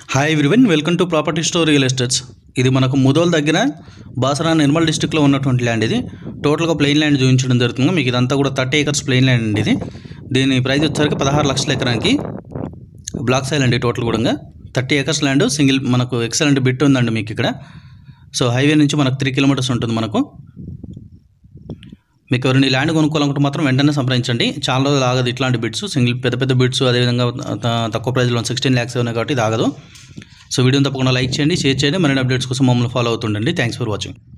hi everyone welcome to property store real estates ఇది మనకు ముదోల్ దగ్గర బాసరా నిర్మల్ డిస్టిక్లో ఉన్నటువంటి ల్యాండ్ ఇది టోటల్గా ప్లెయిన్ ల్యాండ్ చూపించడం జరుగుతుంది మీకు ఇదంతా కూడా థర్టీ ఏకర్స్ ప్లెయిన్ ల్యాండ్ అండి ఇది దీని ప్రైస్ వచ్చేసరికి పదహారు లక్షల ఎకరానికి బ్లాక్ సైల్ అండి టోటల్ కూడా థర్టీ ఏకర్స్ ల్యాండ్ సింగిల్ మనకు ఎక్సలెంట్ బిట్ ఉందండి మీకు ఇక్కడ సో హైవే నుంచి మనకు త్రీ కిలోమీటర్స్ ఉంటుంది మనకు మీకు ఎవరైనా ఈ ల్యాండ్ కొనుక్కోవాలనుకుంటే మాత్రం వెంటనే సంప్రదించండి చాలా రోజులు ఆగదు ఇట్లాంటి బిట్స్ సింగిల్ పెద్ద పెద్ద బిట్స్ అదేవిధంగా త- తక్కువ ప్రైస్లో సిక్స్టీన్ ల్యాక్స్ ఉన్నాయి కాబట్టి ఇది ఆగదు సో వీడియోని తప్పకుండా లైక్ చేయండి షేర్ చేయండి మరిన్ని అప్డేట్స్ కోసం మమ్మల్ని ఫాలో అవుతుండండి థ్యాంక్స్ ఫర్ వాచింగ్